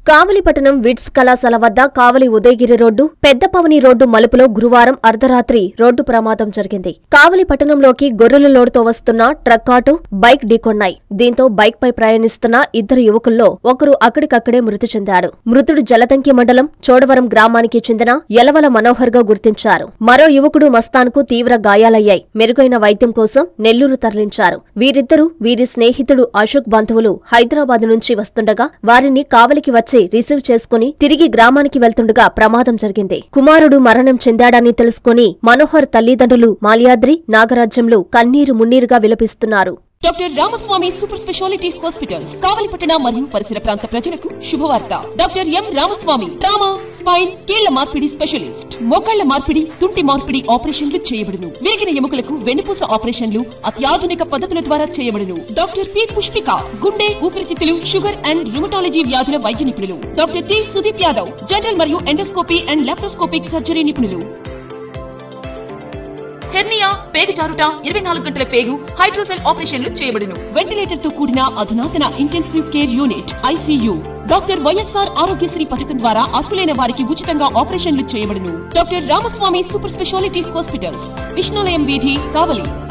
కావలిపట్టణం VITS కళాశాల వద్ద Kavali Udayagiri road Peddapavani road మలుపులో గురువారం అర్ధరాత్రి రోడ్డు ప్రమాదం జరిగింది కావలి పట్టణంలోకి గొర్రెల లోడుతో వస్తున్న ట్రక్ ఆటో బైక్ ఢీకొన్నాయి దీంతో బైక్ పై ప్రయాణిస్తున్న ఇద్దరు యువకుల్లో ఒకరు అక్కడికక్కడే మృతి చెందాడు మృతుడు జలతంకి మండలం చోడవరం గ్రామానికి చెందిన యలవల మనోహర్ గా గుర్తించారు మరో యువకుడు మస్తాన్కు తీవ్ర గాయాలయ్యాయి మెరుగైన వైద్యం కోసం నెల్లూరు తరలించారు వీరిద్దరూ వీరి స్నేహితుడు అశోక్ బంధువులు హైదరాబాద్ నుంచి వస్తుండగా వారిని కావలికి వచ్చి రిసీవ్ చేసుకుని తిరిగి గ్రామానికి వెళ్తుండగా ప్రమాదం జరిగింది కుమారుడు మరణం చెందాడని తెలుసుకుని మనోహర్ తల్లిదండ్రులు మాల్యాద్రి నాగరాజ్యంలో కన్నీరు మున్నీరుగా విలపిస్తున్నారు doctor Ramaswamy super speciality hospitals కావలిపట్టణ మరియు పరిసర ప్రాంత ప్రజలకు శుభవార్త doctor M Ramaswamy trauma spine కీళ్ల మార్పిడి స్పెషలిస్ట్ మోకాళ్ల మార్పిడి తుంటి మార్పిడి ఆపరేషన్లు చేయబడును విరిగిన ఎముకలకు వెన్నుపూస ఆపరేషన్లు అత్యాధునిక పద్ధతుల ద్వారా చేయబడును డాక్టర్ పి పుష్పిక గుండె ఊపిరితిత్తులు షుగర్ అండ్ రుమటాలజీ వ్యాధుల వైద్య నిపుణులు doctor T Sudeep Yadav general మరియు ఎండోస్కోపీ అండ్ లాప్రోస్కోపిక్ సర్జరీ నిపుణులు హెర్నియా పేగు జారుట ఇరవై నాలుగు గంటల పేగు హైడ్రోసెల్ ఆపరేషన్లు చేయబడును వెంటిలేటర్ తో కూడిన అధునాతన intensive care unit ICU doctor YSR Aarogyasri పథకం ద్వారా అర్హులైన వారికి ఉచితంగా ఆపరేషన్లు చేయబడును doctor Ramaswamy super speciality hospitals Vishnulayam వీధి కావలి